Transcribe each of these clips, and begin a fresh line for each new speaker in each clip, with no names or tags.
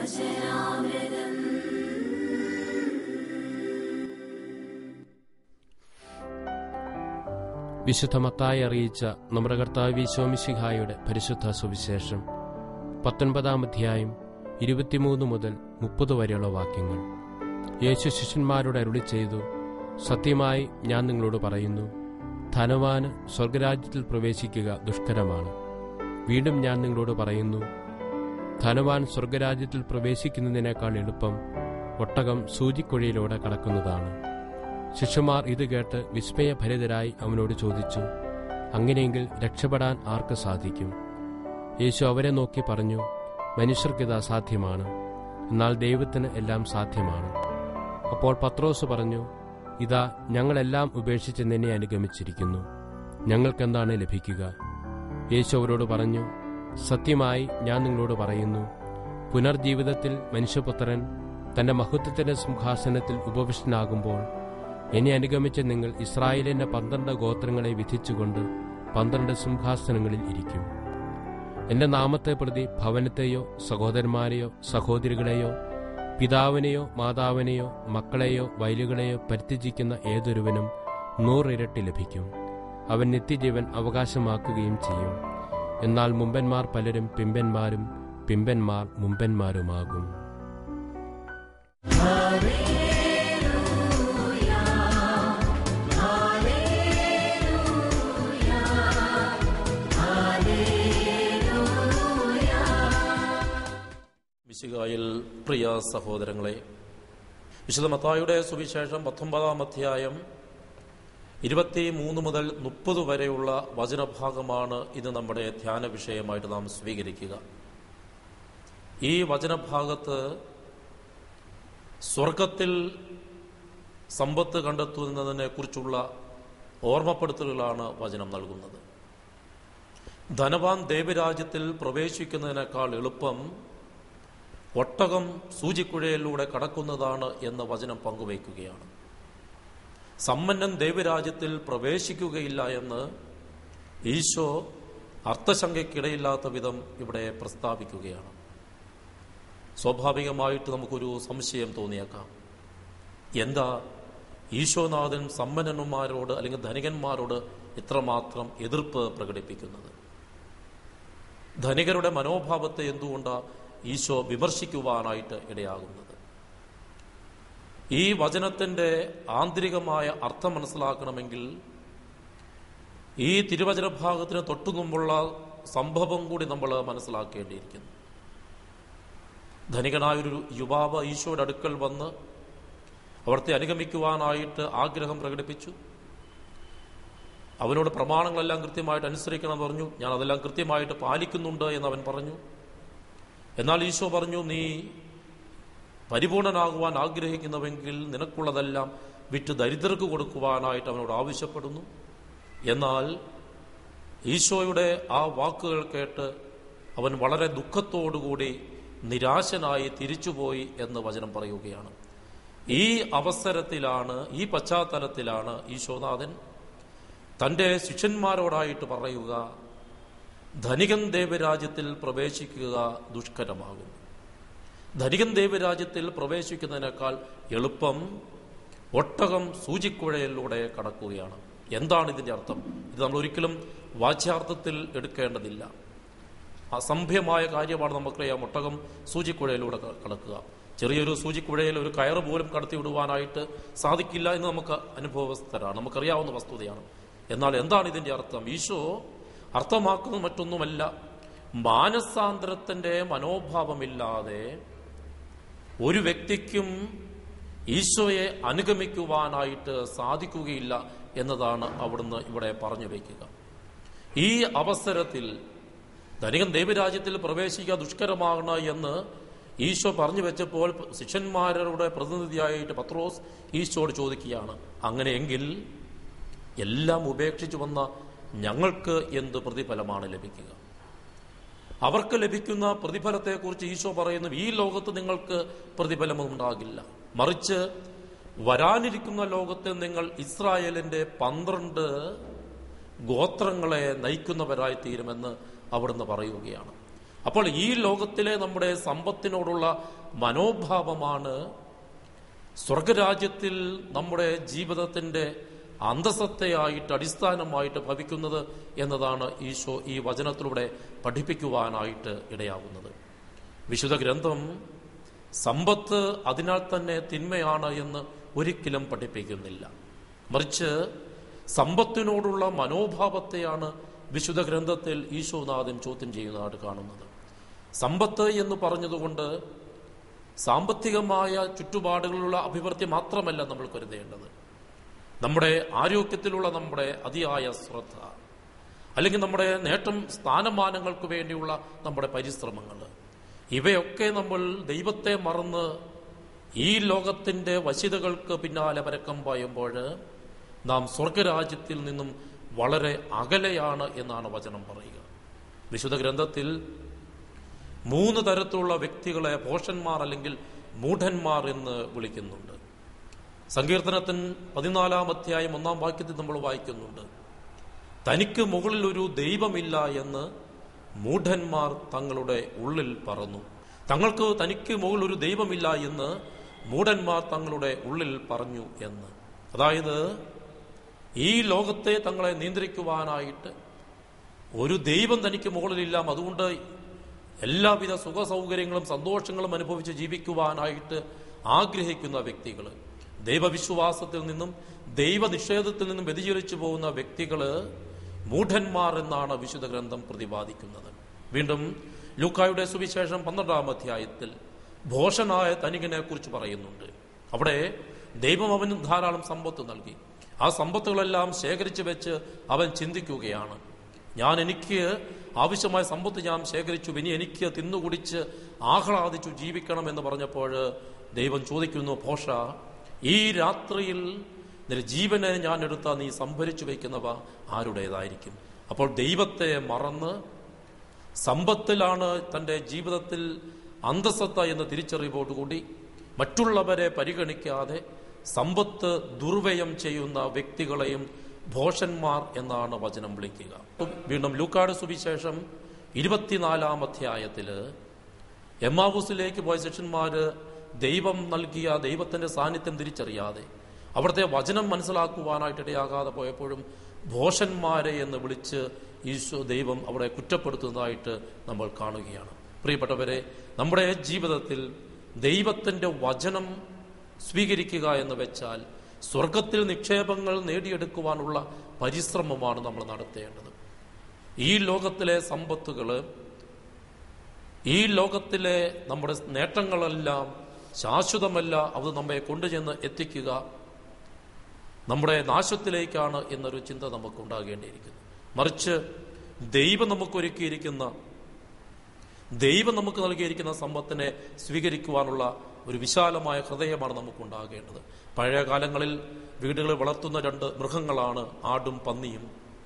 വിശുദ്ധ മത്തായി അറിയിച്ച നമ്മുടെ കർത്താവ് വിശോമിശിഹായുടെ പരിശുദ്ധ സുവിശേഷം പത്തൊൻപതാം അധ്യായം ഇരുപത്തിമൂന്ന് മുതൽ മുപ്പത് വരെയുള്ള വാക്യങ്ങൾ യേശു ശിഷ്യന്മാരോട് അരുളി ചെയ്തു സത്യമായി ഞാൻ നിങ്ങളോട് പറയുന്നു ധനവാന് സ്വർഗരാജ്യത്തിൽ പ്രവേശിക്കുക ദുഷ്കരമാണ് വീണ്ടും ഞാൻ നിങ്ങളോട് പറയുന്നു ധനവാൻ സ്വർഗരാജ്യത്തിൽ പ്രവേശിക്കുന്നതിനേക്കാൾ എളുപ്പം ഒട്ടകം സൂചിക്കുഴയിലൂടെ കടക്കുന്നതാണ് ശിഷ്യന്മാർ ഇത് കേട്ട് വിസ്മയഭരിതരായി അവനോട് ചോദിച്ചു അങ്ങനെയെങ്കിൽ രക്ഷപ്പെടാൻ ആർക്ക് സാധിക്കും യേശു അവരെ നോക്കി പറഞ്ഞു മനുഷ്യർക്കിത് അസാധ്യമാണ് എന്നാൽ ദൈവത്തിന് എല്ലാം സാധ്യമാണ് അപ്പോൾ പത്രോസ് പറഞ്ഞു ഇതാ ഞങ്ങളെല്ലാം ഉപേക്ഷിച്ച് നിന്നെ അനുഗമിച്ചിരിക്കുന്നു ഞങ്ങൾക്കെന്താണ് ലഭിക്കുക യേശു അവരോട് പറഞ്ഞു സത്യമായി ഞാൻ നിങ്ങളോട് പറയുന്നു പുനർജീവിതത്തിൽ മനുഷ്യപുത്രൻ തന്റെ മഹത്വത്തിന്റെ സിംഹാസനത്തിൽ ഉപവിഷ്ടനാകുമ്പോൾ എന്നെ അനുഗമിച്ച നിങ്ങൾ ഇസ്രായേലിന്റെ പന്ത്രണ്ട് ഗോത്രങ്ങളെ വിധിച്ചുകൊണ്ട് പന്ത്രണ്ട് സിംഹാസനങ്ങളിൽ ഇരിക്കും എന്റെ നാമത്തെ പ്രതി ഭവനത്തെയോ സഹോദരന്മാരെയോ സഹോദരികളെയോ പിതാവിനെയോ മാതാവിനെയോ മക്കളെയോ വയലുകളെയോ പരിത്യജിക്കുന്ന ഏതൊരുവനും നൂറിരട്ടി ലഭിക്കും അവൻ നിത്യജീവൻ അവകാശമാക്കുകയും ചെയ്യും എന്നാൽ മുമ്പന്മാർ പലരും പിമ്പന്മാരും പിമ്പന്മാർ മുമ്പന്മാരുമാകും
മിശികായിൽ പ്രിയ സഹോദരങ്ങളെ വിശുദ്ധ മത്തായുടെ സുവിശേഷം പത്തൊമ്പതാം അധ്യായം ഇരുപത്തി മൂന്ന് മുതൽ മുപ്പത് വരെയുള്ള വചനഭാഗമാണ് ഇത് നമ്മുടെ ധ്യാന വിഷയമായിട്ട് നാം സ്വീകരിക്കുക ഈ വചനഭാഗത്ത് സ്വർഗത്തിൽ സമ്പത്ത് കണ്ടെത്തുന്നതിനെ കുറിച്ചുള്ള ഓർമ്മപ്പെടുത്തലുകളാണ് വചനം നൽകുന്നത് ധനവാൻ ദേവരാജ്യത്തിൽ പ്രവേശിക്കുന്നതിനേക്കാൾ എളുപ്പം ഒട്ടകം സൂചിക്കുഴയിലൂടെ കടക്കുന്നതാണ് എന്ന വചനം പങ്കുവയ്ക്കുകയാണ് സമ്പന്നൻ ദൈവരാജ്യത്തിൽ പ്രവേശിക്കുകയില്ല എന്ന് ഈശോ അർത്ഥശങ്കയ്ക്കിടയില്ലാത്ത വിധം ഇവിടെ പ്രസ്താവിക്കുകയാണ് സ്വാഭാവികമായിട്ട് നമുക്കൊരു സംശയം തോന്നിയേക്കാം എന്താ ഈശോനാഥൻ സമ്പന്നന്മാരോട് അല്ലെങ്കിൽ ധനികന്മാരോട് ഇത്രമാത്രം എതിർപ്പ് പ്രകടിപ്പിക്കുന്നത് ധനികരുടെ മനോഭാവത്തെ എന്തുകൊണ്ടാ ഈശോ വിമർശിക്കുവാനായിട്ട് ഇടയാകുന്നത് ഈ വചനത്തിന്റെ ആന്തരികമായ അർത്ഥം മനസ്സിലാക്കണമെങ്കിൽ ഈ തിരുവചന ഭാഗത്തിന് തൊട്ടുമുമ്പുള്ള സംഭവം കൂടി നമ്മൾ മനസ്സിലാക്കേണ്ടിയിരിക്കുന്നു ധനികനായൊരു യുവാവ് ഈശോയുടെ അടുക്കൽ വന്ന് അവിടുത്തെ അനുഗമിക്കുവാനായിട്ട് ആഗ്രഹം പ്രകടിപ്പിച്ചു അവനോട് പ്രമാണങ്ങളെല്ലാം കൃത്യമായിട്ട് അനുസരിക്കണം എന്ന് പറഞ്ഞു ഞാൻ അതെല്ലാം കൃത്യമായിട്ട് പാലിക്കുന്നുണ്ട് എന്ന് അവൻ പറഞ്ഞു എന്നാൽ ഈശോ പറഞ്ഞു നീ പരിപൂർണനാകുവാൻ ആഗ്രഹിക്കുന്നുവെങ്കിൽ നിനക്കുള്ളതെല്ലാം വിറ്റ് ദരിദ്രർക്ക് കൊടുക്കുവാനായിട്ട് അവനോട് ആവശ്യപ്പെടുന്നു എന്നാൽ ഈശോയുടെ ആ വാക്കുകൾ കേട്ട് അവൻ വളരെ ദുഃഖത്തോടുകൂടി നിരാശനായി തിരിച്ചുപോയി എന്ന് വചനം പറയുകയാണ് ഈ അവസരത്തിലാണ് ഈ പശ്ചാത്തലത്തിലാണ് ഈശോനാഥൻ തൻ്റെ ശിഷ്യന്മാരോടായിട്ട് പറയുക ധനികൻ ദേവരാജ്യത്തിൽ പ്രവേശിക്കുക ദുഷ്കരമാകും ധനികൻ ദേവരാജ്യത്തിൽ പ്രവേശിക്കുന്നതിനേക്കാൾ എളുപ്പം ഒട്ടകം സൂചിക്കുഴയിലൂടെ കടക്കുകയാണ് എന്താണ് ഇതിന്റെ അർത്ഥം ഇത് നമ്മൾ ഒരിക്കലും വാച്യാർത്ഥത്തിൽ എടുക്കേണ്ടതില്ല അസംഭ്യമായ കാര്യമാണ് നമുക്കറിയാം ഒട്ടകം സൂചിക്കുഴയിലൂടെ ക- കടക്കുക ചെറിയൊരു സൂചിക്കുഴയിൽ ഒരു കയറ് പോലും കടത്തി വിടുവാനായിട്ട് സാധിക്കില്ല എന്ന് നമുക്ക് അനുഭവസ്ഥരാണ് നമുക്കറിയാവുന്ന വസ്തുതയാണ് എന്നാൽ എന്താണ് ഇതിന്റെ അർത്ഥം ഈശോ അർത്ഥമാക്കുന്നത് മറ്റൊന്നുമല്ല മാനസാന്തരത്തിന്റെ മനോഭാവമില്ലാതെ ഒരു വ്യക്തിക്കും ഈശോയെ അനുഗമിക്കുവാനായിട്ട് സാധിക്കുകയില്ല എന്നതാണ് അവിടുന്ന് ഇവിടെ പറഞ്ഞു വയ്ക്കുക ഈ അവസരത്തിൽ ധനികൻ ദൈവരാജ്യത്തിൽ പ്രവേശിക്കുക ദുഷ്കരമാണ് എന്ന് ഈശോ പറഞ്ഞു വെച്ചപ്പോൾ ശിഷ്യന്മാരുടെ പ്രതിനിധിയായിട്ട് പത്രോസ് ഈശോയോട് ചോദിക്കുകയാണ് അങ്ങനെയെങ്കിൽ എല്ലാം ഉപേക്ഷിച്ചു വന്ന ഞങ്ങൾക്ക് എന്ത് പ്രതിഫലമാണ് ലഭിക്കുക അവർക്ക് ലഭിക്കുന്ന പ്രതിഫലത്തെക്കുറിച്ച് ഈശോ പറയുന്നു ഈ ലോകത്ത് നിങ്ങൾക്ക് പ്രതിഫലമുണ്ടാകില്ല മറിച്ച് വരാനിരിക്കുന്ന ലോകത്ത് നിങ്ങൾ ഇസ്രായേലിന്റെ പന്ത്രണ്ട് ഗോത്രങ്ങളെ നയിക്കുന്നവരായി തീരുമെന്ന് അവിടുന്ന് പറയുകയാണ് അപ്പോൾ ഈ ലോകത്തിലെ നമ്മുടെ സമ്പത്തിനോടുള്ള മനോഭാവമാണ് സ്വർഗരാജ്യത്തിൽ നമ്മുടെ ജീവിതത്തിന്റെ അന്തസത്തയായിട്ട് അടിസ്ഥാനമായിട്ട് ഭവിക്കുന്നത് എന്നതാണ് ഈശോ ഈ വചനത്തിലൂടെ പഠിപ്പിക്കുവാനായിട്ട് ഇടയാവുന്നത് വിശുദ്ധ ഗ്രന്ഥം സമ്പത്ത് അതിനാൽ തന്നെ തിന്മയാണ് എന്ന് ഒരിക്കലും പഠിപ്പിക്കുന്നില്ല മറിച്ച് സമ്പത്തിനോടുള്ള മനോഭാവത്തെയാണ് വിശുദ്ധ ഗ്രന്ഥത്തിൽ ഈശോനാഥൻ ചോദ്യം ചെയ്യുന്നതായിട്ട് കാണുന്നത് സമ്പത്ത് എന്ന് പറഞ്ഞതുകൊണ്ട് സാമ്പത്തികമായ ചുറ്റുപാടുകളിലുള്ള അഭിവൃദ്ധി മാത്രമല്ല നമ്മൾ കരുതേണ്ടത് നമ്മുടെ ആരോഗ്യത്തിലുള്ള നമ്മുടെ അതിയായ ശ്രദ്ധ അല്ലെങ്കിൽ നമ്മുടെ നേട്ടം സ്ഥാനമാനങ്ങൾക്ക് വേണ്ടിയുള്ള നമ്മുടെ പരിശ്രമങ്ങൾ ഇവയൊക്കെ നമ്മൾ ദൈവത്തെ മറന്ന് ഈ ലോകത്തിന്റെ വശിതകൾക്ക് പിന്നാലെ പരക്കം പായുമ്പോൾ നാം സ്വർഗരാജ്യത്തിൽ നിന്നും വളരെ അകലെയാണ് എന്നാണ് വചനം പറയുക വിശുദ്ധ ഗ്രന്ഥത്തിൽ മൂന്ന് തരത്തിലുള്ള വ്യക്തികളെ ഭോഷന്മാർ അല്ലെങ്കിൽ മൂഢന്മാർ എന്ന് വിളിക്കുന്നുണ്ട് സങ്കീർത്തനത്തിൻ പതിനാലാം അധ്യായം ഒന്നാം വാക്യത്തിൽ നമ്മൾ വായിക്കുന്നുണ്ട് തനിക്ക് മുകളിൽ ഒരു ദൈവമില്ല എന്ന് മൂഢന്മാർ തങ്ങളുടെ ഉള്ളിൽ പറന്നു തങ്ങൾക്ക് തനിക്ക് മുകളിൽ ഒരു ദൈവമില്ല എന്ന് മൂഢന്മാർ തങ്ങളുടെ ഉള്ളിൽ പറഞ്ഞു എന്ന് അതായത് ഈ ലോകത്തെ തങ്ങളെ നിയന്ത്രിക്കുവാനായിട്ട് ഒരു ദൈവം തനിക്ക് മുകളിലില്ല അതുകൊണ്ട് എല്ലാവിധ സുഖ സൗകര്യങ്ങളും സന്തോഷങ്ങളും അനുഭവിച്ച് ജീവിക്കുവാനായിട്ട് ആഗ്രഹിക്കുന്ന വ്യക്തികൾ ദൈവവിശ്വാസത്തിൽ നിന്നും ദൈവനിഷേധത്തിൽ നിന്നും വ്യതിചലിച്ചു പോകുന്ന വ്യക്തികള് മൂഢന്മാർ എന്നാണ് വിശുദ്ധ ഗ്രന്ഥം പ്രതിപാദിക്കുന്നത് വീണ്ടും ലൂക്കായുടെ സുവിശേഷം പന്ത്രണ്ടാം അധ്യായത്തിൽ ഭോഷനായ തനികനെ കുറിച്ച് പറയുന്നുണ്ട് അവിടെ ദൈവം അവന് ധാരാളം സമ്പത്ത് നൽകി ആ സമ്പത്തുകളെല്ലാം ശേഖരിച്ചു വെച്ച് അവൻ ചിന്തിക്കുകയാണ് ഞാൻ എനിക്ക് ആവശ്യമായ സമ്പത്ത് ഞാൻ ശേഖരിച്ചു ഇനി എനിക്ക് തിന്നുകുടിച്ച് ആഹ്ലാദിച്ചു ജീവിക്കണം എന്ന് പറഞ്ഞപ്പോൾ ദൈവം ചോദിക്കുന്നു ഭോഷ ഈ രാത്രിയിൽ നിന്റെ ജീവനെ ഞാൻ എടുത്ത നീ സംഭരിച്ചു വയ്ക്കുന്നവ ആരുടേതായിരിക്കും അപ്പോൾ ദൈവത്തെ മറന്ന് സമ്പത്തിലാണ് തന്റെ ജീവിതത്തിൽ അന്തസത്ത എന്ന തിരിച്ചറിവോടുകൂടി മറ്റുള്ളവരെ പരിഗണിക്കാതെ സമ്പത്ത് ദുർവ്യയം ചെയ്യുന്ന വ്യക്തികളെയും ഭോഷന്മാർ എന്നാണ് വചനം വിളിക്കുക വീണ്ടും ലൂക്കാട് സുവിശേഷം ഇരുപത്തിനാലാം അധ്യായത്തില് എമ്മാവൂസിലേക്ക് പോയ ശിഷ്യന്മാര് ദൈവം നൽകിയ ദൈവത്തിന്റെ സാന്നിധ്യം തിരിച്ചറിയാതെ അവിടുത്തെ വചനം മനസ്സിലാക്കുവാനായിട്ട് ഇടയാകാതെ പോയപ്പോഴും ഭോഷന്മാരെ എന്ന് വിളിച്ച് ഈശോ ദൈവം അവിടെ കുറ്റപ്പെടുത്തുന്നതായിട്ട് നമ്മൾ കാണുകയാണ് പ്രിയപ്പെട്ടവരെ നമ്മുടെ ജീവിതത്തിൽ ദൈവത്തിന്റെ വചനം സ്വീകരിക്കുക എന്ന് വെച്ചാൽ സ്വർഗത്തിൽ നിക്ഷേപങ്ങൾ നേടിയെടുക്കുവാനുള്ള പരിശ്രമമാണ് നമ്മൾ നടത്തേണ്ടത് ഈ ലോകത്തിലെ സമ്പത്തുകള് ഈ ലോകത്തിലെ നമ്മുടെ നേട്ടങ്ങളെല്ലാം ശാശ്വതമല്ല അത് നമ്മെ കൊണ്ടുചെന്ന് എത്തിക്കുക നമ്മുടെ നാശത്തിലേക്കാണ് എന്നൊരു ചിന്ത നമുക്ക് ഉണ്ടാകേണ്ടിയിരിക്കുന്നു മറിച്ച് ദൈവം നമുക്കൊരുക്കിയിരിക്കുന്ന ദൈവം നമുക്ക് നൽകിയിരിക്കുന്ന സമ്പത്തിനെ സ്വീകരിക്കുവാനുള്ള ഒരു വിശാലമായ ഹൃദയമാണ് നമുക്കുണ്ടാകേണ്ടത് പഴയ കാലങ്ങളിൽ വീടുകളിൽ വളർത്തുന്ന രണ്ട് മൃഗങ്ങളാണ് ആടും പന്നിയും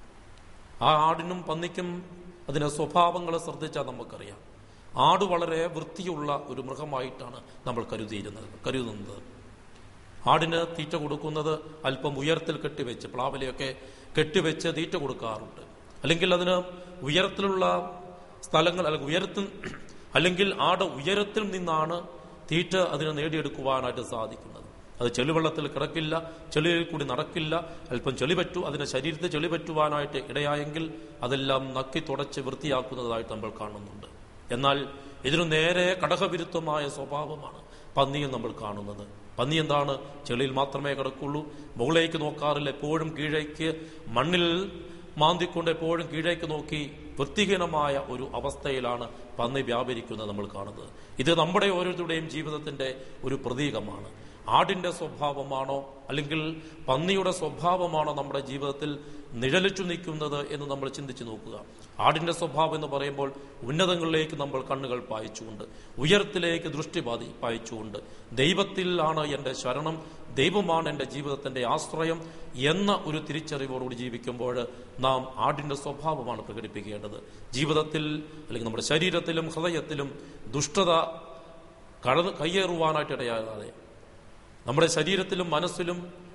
ആ ആടിനും പന്നിക്കും അതിന്റെ സ്വഭാവങ്ങൾ ശ്രദ്ധിച്ചാൽ നമുക്കറിയാം ആട് വളരെ വൃത്തിയുള്ള ഒരു മൃഗമായിട്ടാണ് നമ്മൾ കരുതിയിരുന്നത് കരുതുന്നത് ആടിന് തീറ്റ കൊടുക്കുന്നത് അല്പം ഉയരത്തിൽ കെട്ടിവെച്ച് പ്ലാവിലയൊക്കെ കെട്ടിവെച്ച് തീറ്റ കൊടുക്കാറുണ്ട് അല്ലെങ്കിൽ അതിന് ഉയരത്തിലുള്ള സ്ഥലങ്ങൾ അല്ലെങ്കിൽ ഉയരത്തിൽ അല്ലെങ്കിൽ ആട് ഉയരത്തിൽ നിന്നാണ് തീറ്റ അതിന് നേടിയെടുക്കുവാനായിട്ട് സാധിക്കുന്നത് അത് ചെളിവെള്ളത്തിൽ കിടക്കില്ല ചെളിയിൽ കൂടി നടക്കില്ല അല്പം ചെളി പറ്റു അതിന്റെ ശരീരത്തിൽ ചെളി പറ്റുവാനായിട്ട് ഇടയായെങ്കിൽ അതെല്ലാം നക്കി തുടച്ച് വൃത്തിയാക്കുന്നതായിട്ട് നമ്മൾ കാണുന്നുണ്ട് എന്നാൽ ഇതിനു നേരെ കടകവിരുദ്ധമായ സ്വഭാവമാണ് പന്നിയിൽ നമ്മൾ കാണുന്നത് പന്നി എന്താണ് ചെളിയിൽ മാത്രമേ കിടക്കുള്ളൂ മുകളിലേക്ക് നോക്കാറില്ല എപ്പോഴും കീഴേക്ക് മണ്ണിൽ മാന്തിക്കൊണ്ട് എപ്പോഴും കീഴേക്ക് നോക്കി വൃത്തിഹീനമായ ഒരു അവസ്ഥയിലാണ് പന്നി വ്യാപരിക്കുന്നത് നമ്മൾ കാണുന്നത് ഇത് നമ്മുടെ ഓരോരുത്തരുടെയും ജീവിതത്തിന്റെ ഒരു പ്രതീകമാണ് ആടിന്റെ സ്വഭാവമാണോ അല്ലെങ്കിൽ പന്നിയുടെ സ്വഭാവമാണോ നമ്മുടെ ജീവിതത്തിൽ നിഴലിച്ചു നിൽക്കുന്നത് എന്ന് നമ്മൾ ചിന്തിച്ചു നോക്കുക ആടിന്റെ സ്വഭാവം എന്ന് പറയുമ്പോൾ ഉന്നതങ്ങളിലേക്ക് നമ്മൾ കണ്ണുകൾ പായിച്ചുകൊണ്ട് ഉയരത്തിലേക്ക് ദൃഷ്ടി പാതി പായിച്ചുകൊണ്ട് ദൈവത്തിലാണ് എൻ്റെ ശരണം ദൈവമാണ് എൻ്റെ ജീവിതത്തിന്റെ ആശ്രയം എന്ന ഒരു തിരിച്ചറിവോടുകൂടി ജീവിക്കുമ്പോൾ നാം ആടിന്റെ സ്വഭാവമാണ് പ്രകടിപ്പിക്കേണ്ടത് ജീവിതത്തിൽ അല്ലെങ്കിൽ നമ്മുടെ ശരീരത്തിലും ഹൃദയത്തിലും ദുഷ്ടത കടന്ന് കയ്യേറുവാനായിട്ട് ഇടയാകാതെ നമ്മുടെ ശരീരത്തിലും മനസ്സിലും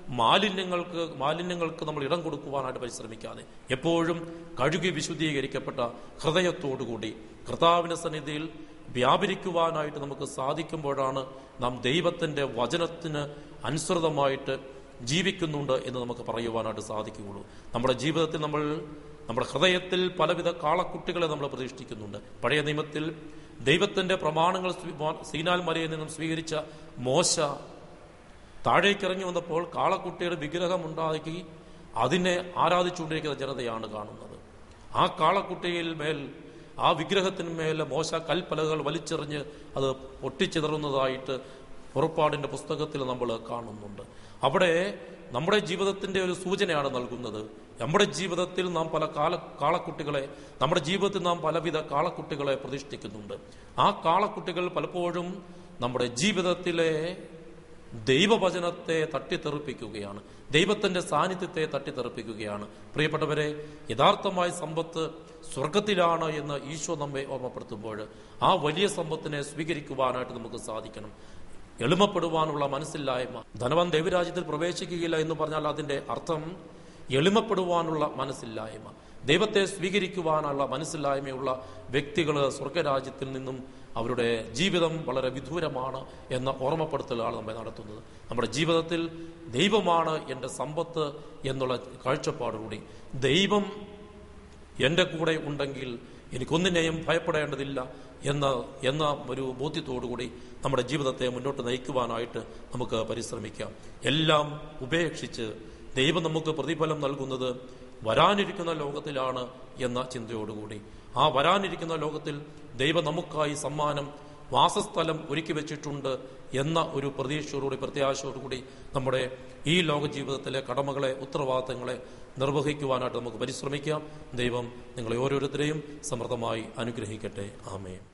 മാലിന്യങ്ങൾക്ക് മാലിന്യങ്ങൾക്ക് നമ്മൾ ഇടം കൊടുക്കുവാനായിട്ട് പരിശ്രമിക്കാതെ എപ്പോഴും കഴുകി വിശുദ്ധീകരിക്കപ്പെട്ട ഹൃദയത്തോടുകൂടി കർത്താവിന്റെ സന്നിധിയിൽ വ്യാപരിക്കുവാനായിട്ട് നമുക്ക് സാധിക്കുമ്പോഴാണ് നാം ദൈവത്തിന്റെ വചനത്തിന് അനുസൃതമായിട്ട് ജീവിക്കുന്നുണ്ട് എന്ന് നമുക്ക് പറയുവാനായിട്ട് സാധിക്കുകയുള്ളൂ നമ്മുടെ ജീവിതത്തിൽ നമ്മൾ നമ്മുടെ ഹൃദയത്തിൽ പലവിധ കാളക്കുട്ടികളെ നമ്മൾ പ്രതീക്ഷിക്കുന്നുണ്ട് പഴയ നിയമത്തിൽ ദൈവത്തിന്റെ പ്രമാണങ്ങൾ സ്വീ- സീനാൽ മലയിൽ നിന്നും സ്വീകരിച്ച മോശ താഴേക്കിറങ്ങി വന്നപ്പോൾ കാളക്കുട്ടിയുടെ വിഗ്രഹം ഉണ്ടാക്കി അതിനെ ആരാധിച്ചുകൊണ്ടിരിക്കുന്ന ജനതയാണ് കാണുന്നത് ആ കാളക്കുട്ടിയിൽ മേൽ ആ വിഗ്രഹത്തിന്മേൽ മോശ കൽപ്പലകൾ വലിച്ചെറിഞ്ഞ് അത് പൊട്ടിച്ചിതറുന്നതായിട്ട് പുറപ്പാടിന്റെ പുസ്തകത്തിൽ നമ്മൾ കാണുന്നുണ്ട് അവിടെ നമ്മുടെ ജീവിതത്തിന്റെ ഒരു സൂചനയാണ് നൽകുന്നത് നമ്മുടെ ജീവിതത്തിൽ നാം പല കാല കാളക്കുട്ടികളെ നമ്മുടെ ജീവിതത്തിൽ നാം പലവിധ കാളക്കുട്ടികളെ പ്രതിഷ്ഠിക്കുന്നുണ്ട് ആ കാളക്കുട്ടികൾ പലപ്പോഴും നമ്മുടെ ജീവിതത്തിലെ ദൈവവചനത്തെ തട്ടിത്തെറിപ്പിക്കുകയാണ് ദൈവത്തിന്റെ സാന്നിധ്യത്തെ തട്ടിത്തെറിപ്പിക്കുകയാണ് പ്രിയപ്പെട്ടവരെ യഥാർത്ഥമായ സമ്പത്ത് സ്വർഗത്തിലാണ് എന്ന് ഈശോ നമ്മെ ഓർമ്മപ്പെടുത്തുമ്പോൾ ആ വലിയ സമ്പത്തിനെ സ്വീകരിക്കുവാനായിട്ട് നമുക്ക് സാധിക്കണം എളിമപ്പെടുവാനുള്ള മനസ്സില്ലായ്മ ധനവാൻ ദൈവരാജ്യത്തിൽ പ്രവേശിക്കുകയില്ല എന്ന് പറഞ്ഞാൽ അതിന്റെ അർത്ഥം എളിമപ്പെടുവാനുള്ള മനസ്സില്ലായ്മ ദൈവത്തെ സ്വീകരിക്കുവാനുള്ള മനസ്സില്ലായ്മയുള്ള വ്യക്തികൾ സ്വർഗരാജ്യത്തിൽ നിന്നും അവരുടെ ജീവിതം വളരെ വിദൂരമാണ് എന്ന ഓർമ്മപ്പെടുത്തലാണ് നമ്മെ നടത്തുന്നത് നമ്മുടെ ജീവിതത്തിൽ ദൈവമാണ് എൻ്റെ സമ്പത്ത് എന്നുള്ള കാഴ്ചപ്പാടുകൂടി ദൈവം എൻ്റെ കൂടെ ഉണ്ടെങ്കിൽ എനിക്കൊന്നിനെയും ഭയപ്പെടേണ്ടതില്ല എന്ന എന്ന ഒരു ബോധ്യത്തോടുകൂടി നമ്മുടെ ജീവിതത്തെ മുന്നോട്ട് നയിക്കുവാനായിട്ട് നമുക്ക് പരിശ്രമിക്കാം എല്ലാം ഉപേക്ഷിച്ച് ദൈവം നമുക്ക് പ്രതിഫലം നൽകുന്നത് വരാനിരിക്കുന്ന ലോകത്തിലാണ് എന്ന ചിന്തയോടുകൂടി ആ വരാനിരിക്കുന്ന ലോകത്തിൽ ദൈവം നമുക്കായി സമ്മാനം വാസസ്ഥലം ഒരുക്കി വെച്ചിട്ടുണ്ട് എന്ന ഒരു പ്രതീക്ഷയോടുകൂടി പ്രത്യാശയോടുകൂടി നമ്മുടെ ഈ ലോക ജീവിതത്തിലെ കടമകളെ ഉത്തരവാദിത്തങ്ങളെ നിർവഹിക്കുവാനായിട്ട് നമുക്ക് പരിശ്രമിക്കാം ദൈവം നിങ്ങളെ ഓരോരുത്തരെയും സമൃദ്ധമായി അനുഗ്രഹിക്കട്ടെ ആമേൻ